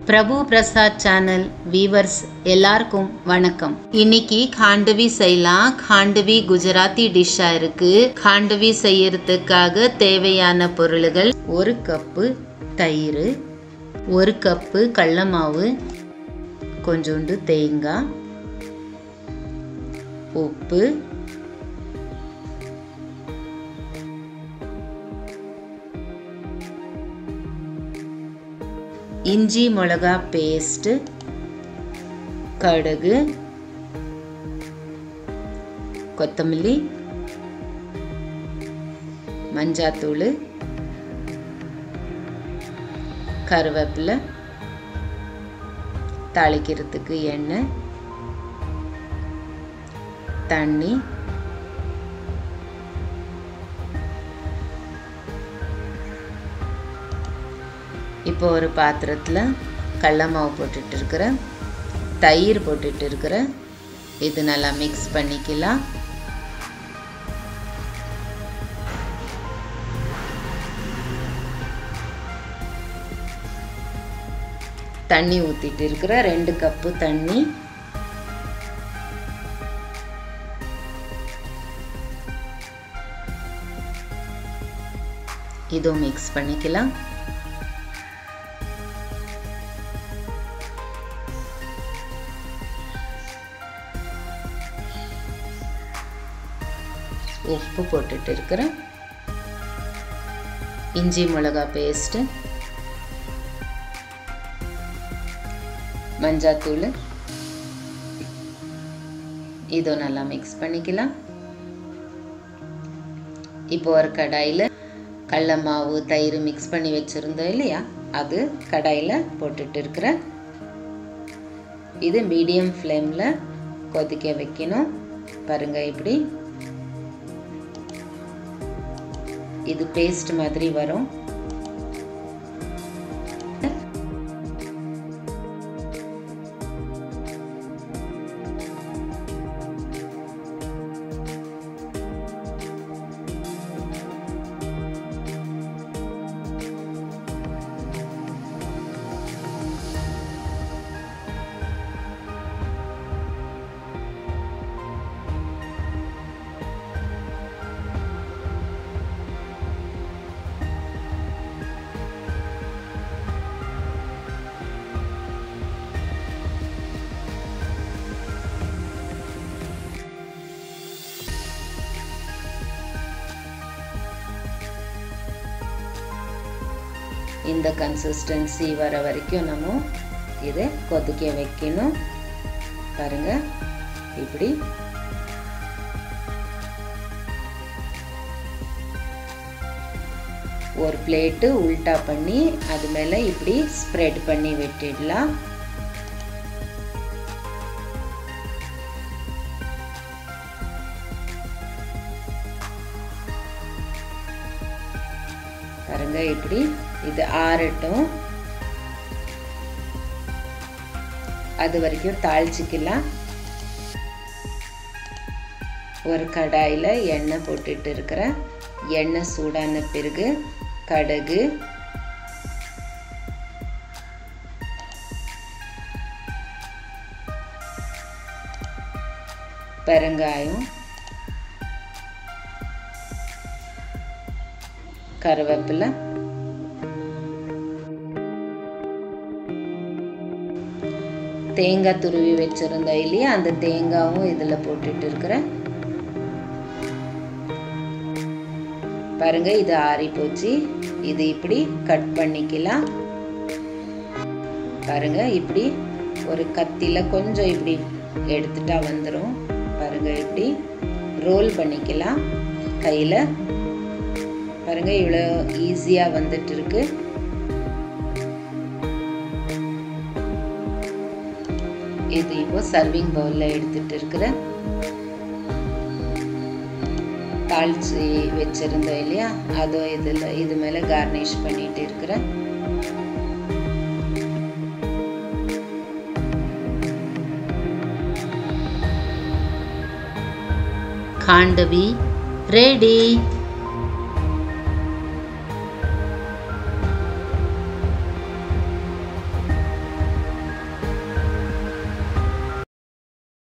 பிரபு Prasad channel viewers எல்லாருக்கும் வணக்கம் இன்னைக்கு காண்டவி செய்யலாம் காண்டவி குஜராத்தி டிஷ்ஷா இருக்கு காண்டவி செய்யறதுக்காக தேவையான பொருள்கள் ஒரு கப்பு தயிர் ஒரு கப்பு கடல மாவு கொஞ்சோண்டு தேங்காய் உப்பு இஞ்சி மிளகா பேஸ்ட்டு கடுகு கொத்தமல்லி மஞ்சாத்தூள் கருவேப்பிலை தாளிக்கிறதுக்கு எண்ணெய் தண்ணி இப்போ ஒரு பாத்திரத்தில் கடல மாவு போட்டுட்டு இருக்கிறேன் தயிர் போட்டுட்டு இருக்கிறேன் இது நல்லா மிக்ஸ் பண்ணிக்கலாம் தண்ணி ஊற்றிட்டு இருக்கிற ரெண்டு கப்பு தண்ணி இதுவும் மிக்ஸ் பண்ணிக்கலாம் உப்பு போட்டுட்டு இருக்கிறேன் இஞ்சி மிளகா பேஸ்ட்டு மஞ்சாத்தூள் இதோ நல்லா மிக்ஸ் பண்ணிக்கலாம் இப்போ ஒரு கடாயில் கடல மாவு தயிர் மிக்ஸ் பண்ணி வச்சுருந்தோம் இல்லையா அது கடாயில் போட்டுட்டு இருக்கிறேன் இது மீடியம் ஃப்ளேமில் கொதிக்க வைக்கணும் பாருங்கள் இப்படி இது பேஸ்ட் மாதிரி வரும் இந்த கன்சிஸ்டன்சி வர வரைக்கும் நம்ம இதை கொதிக்க வைக்கணும் பாருங்க இப்படி ஒரு பிளேட்டு உல்டா பண்ணி அது மேலே இப்படி ஸ்ப்ரெட் பண்ணி விட்டுடலாம் பாருங்க இப்படி இது ஆறட்டும் அது வரைக்கும் தாளிச்சிக்கலாம் ஒரு கடாயில் எண்ணெய் போட்டுட்டு இருக்கிறேன் எண்ணெய் சூடான பிறகு கடுகு பெருங்காயம் கருவேப்பிலை தேங்காய் துருவி வச்சுருந்தோம் இல்லையா அந்த தேங்காயும் இதில் போட்டுட்டு இருக்கிறேன் பாருங்க இது ஆறி போச்சு இது இப்படி கட் பண்ணிக்கலாம் பாருங்க இப்படி ஒரு கத்தியில் கொஞ்சம் இப்படி எடுத்துட்டா வந்துடும் பாருங்க இப்படி ரோல் பண்ணிக்கலாம் கையில் பாருங்க இவ்வளோ ஈஸியாக வந்துட்டு இருக்கு இது இப்போ சர்விங் பவுலில் எடுத்துட்டு இருக்கிறேன் தாளிச்சு வச்சிருந்தோம் இல்லையா அதோ இதில் இது மேலே கார்னிஷ் பண்ணிட்டு இருக்கிறேன் காண்டவி ரெடி